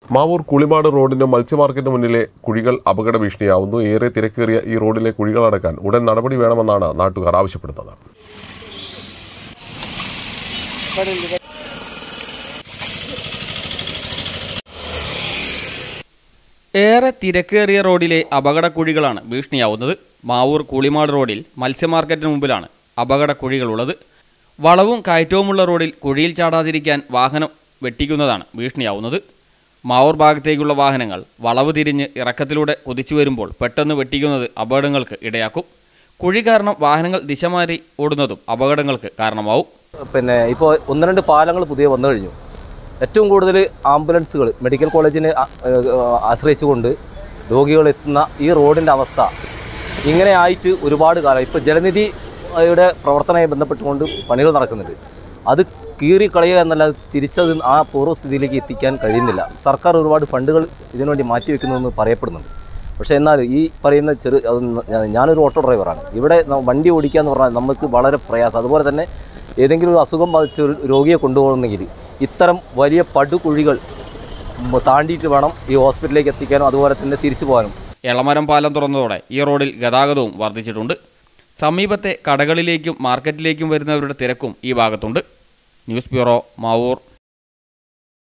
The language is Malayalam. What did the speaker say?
മാവൂർ കുളിമാട് റോഡിന് മത്സ്യമാർക്കറ്റിന് മുന്നിലെ കുഴികൾ അപകട ഭീഷണിയാവുന്നു ഏറെ തിരക്കേറിയ ഈ റോഡിലെ കുഴികൾ അടക്കാൻ ഉടൻ നടപടി വേണമെന്നാണ് നാട്ടുകാർ ആവശ്യപ്പെടുന്നത് ഏറെ തിരക്കേറിയ റോഡിലെ അപകടക്കുഴികളാണ് ഭീഷണിയാവുന്നത് മാവൂർ കൂളിമാട് റോഡിൽ മത്സ്യമാർക്കറ്റിന് മുമ്പിലാണ് അപകടക്കുഴികളുള്ളത് വളവും കയറ്റവുമുള്ള റോഡിൽ കുഴിയിൽ ചാടാതിരിക്കാൻ വാഹനം വെട്ടിക്കുന്നതാണ് ഭീഷണിയാവുന്നത് മാവൂർ ഭാഗത്തേക്കുള്ള വാഹനങ്ങൾ വളവ് തിരിഞ്ഞ് ഇറക്കത്തിലൂടെ കുതിച്ചു വരുമ്പോൾ പെട്ടെന്ന് വെട്ടിക്കുന്നത് അപകടങ്ങൾക്ക് ഇടയാക്കും കുഴി കാരണം വാഹനങ്ങൾ ദിശ മാറി ഓടുന്നതും അപകടങ്ങൾക്ക് കാരണമാവും പിന്നെ ഇപ്പോൾ ഒന്ന് രണ്ട് പാലങ്ങൾ പുതിയ വന്നു കഴിഞ്ഞു ഏറ്റവും കൂടുതൽ ആംബുലൻസുകൾ മെഡിക്കൽ കോളേജിനെ ആ- ഏഹ് ആശ്രയിച്ചുകൊണ്ട് രോഗികൾ എത്തുന്ന ഈ റോഡിൻ്റെ അവസ്ഥ ഇങ്ങനെ ആയിട്ട് ഒരുപാട് കാലം ഇപ്പോൾ ജലനിധിയുടെ പ്രവർത്തനവുമായി ബന്ധപ്പെട്ടുകൊണ്ട് പണികൾ നടക്കുന്നുണ്ട് അത് കീറി കളയുക എന്നല്ലാതെ തിരിച്ചത് ആ പൂർവ്വസ്ഥിതിയിലേക്ക് എത്തിക്കാൻ കഴിയുന്നില്ല സർക്കാർ ഒരുപാട് ഫണ്ടുകൾ ഇതിനുവേണ്ടി മാറ്റിവെക്കുന്നതെന്ന് പറയപ്പെടുന്നുണ്ട് പക്ഷേ എന്നാൽ ഈ പറയുന്ന ചെറു അത് ഞാ- ഞാനൊരു ഓട്ടോ ഡ്രൈവറാണ് ഇവിടെ ന- വണ്ടി ഓടിക്കുക എന്ന് പറഞ്ഞാൽ നമുക്ക് വളരെ പ്രയാസം അതുപോലെ തന്നെ ഏതെങ്കിലും ഒരു അസുഖം ബാധിച്ച ഒരു രോഗിയെ കൊണ്ടുപോകണമെങ്കിൽ ഇത്തരം വലിയ പടുകുഴികൾ ഉം, താണ്ടിയിട്ട് വേണം ഈ ഹോസ്പിറ്റലിലേക്ക് എത്തിക്കാനും അതുപോലെ തന്നെ തിരിച്ചു പോകാനും എളമരം പാലം തുറന്നതോടെ ഈ റോഡിൽ ഗതാഗതവും വർദ്ധിച്ചിട്ടുണ്ട് സമീപത്തെ കടകളിലേക്കും മാർക്കറ്റിലേക്കും വരുന്നവരുടെ തിരക്കും ഈ ഭാഗത്തുണ്ട് ന്യൂസ് ബ്യൂറോ മാവൂർ